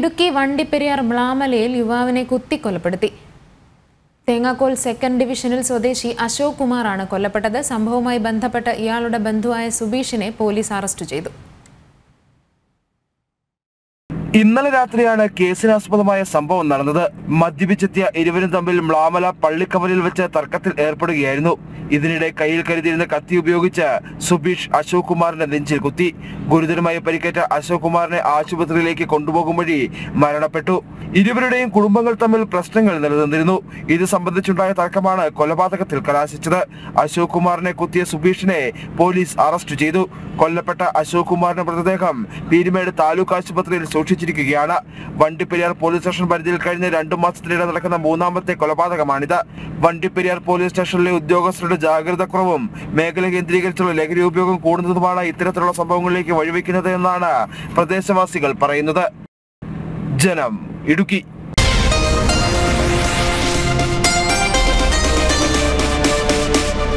ഇടുക്കി വണ്ടിപ്പെരിയാർ മ്ലാമലയിൽ യുവാവിനെ കുത്തിക്കൊലപ്പെടുത്തി തേങ്ങാക്കോൽ സെക്കൻഡ് ഡിവിഷനിൽ സ്വദേശി അശോക് കുമാറാണ് കൊല്ലപ്പെട്ടത് സംഭവവുമായി ബന്ധപ്പെട്ട് ഇയാളുടെ ബന്ധുവായ സുബീഷിനെ പോലീസ് അറസ്റ്റ് ചെയ്തു ഇന്നലെ രാത്രിയാണ് കേസിനാസ്പദമായ സംഭവം നടന്നത് മദ്യപിച്ചെത്തിയ ഇരുവരും തമ്മിൽ മ്ലാമല പള്ളിക്കവലിൽ വെച്ച് തർക്കത്തിൽ ഏർപ്പെടുകയായിരുന്നു ഇതിനിടെ കയ്യിൽ കരുതിയിരുന്ന കത്തി ഉപയോഗിച്ച് സുബീഷ് അശോക് കുമാറിന്റെ നെഞ്ചിൽ കുത്തി ഗുരുതരമായി പരിക്കേറ്റ അശോക് കുമാറിനെ ആശുപത്രിയിലേക്ക് കൊണ്ടുപോകും വഴി മരണപ്പെട്ടു ഇരുവരുടെയും കുടുംബങ്ങൾ തമ്മിൽ പ്രശ്നങ്ങൾ നിലനിന്നിരുന്നു ഇത് സംബന്ധിച്ചുണ്ടായ തർക്കമാണ് കൊലപാതകത്തിൽ കലാശിച്ചത് അശോക് കുമാറിനെ കുത്തിയ സുബീഷിനെ പോലീസ് അറസ്റ്റ് ചെയ്തു കൊല്ലപ്പെട്ട അശോക് കുമാറിന്റെ മൃതദേഹം പീരുമേട് താലൂക്ക് ആശുപത്രിയിൽ സൂക്ഷിച്ചിരിക്കുകയാണ് വണ്ടിപ്പെരിയാർ പോലീസ് സ്റ്റേഷൻ പരിധിയിൽ കഴിഞ്ഞ രണ്ടു മാസത്തിനിടെ നടക്കുന്ന മൂന്നാമത്തെ കൊലപാതകമാണിത് വണ്ടിപ്പെരിയാർ പോലീസ് സ്റ്റേഷനിലെ ഉദ്യോഗസ്ഥരുടെ ജാഗ്രതക്കുറവും മേഖല കേന്ദ്രീകരിച്ചുള്ള ലഹരി ഉപയോഗം കൂടുന്നതുമാണ് ഇത്തരത്തിലുള്ള സംഭവങ്ങളിലേക്ക് വഴിവെക്കുന്നത് എന്നാണ് പ്രദേശവാസികൾ പറയുന്നത് ജനം ഇടുക്കി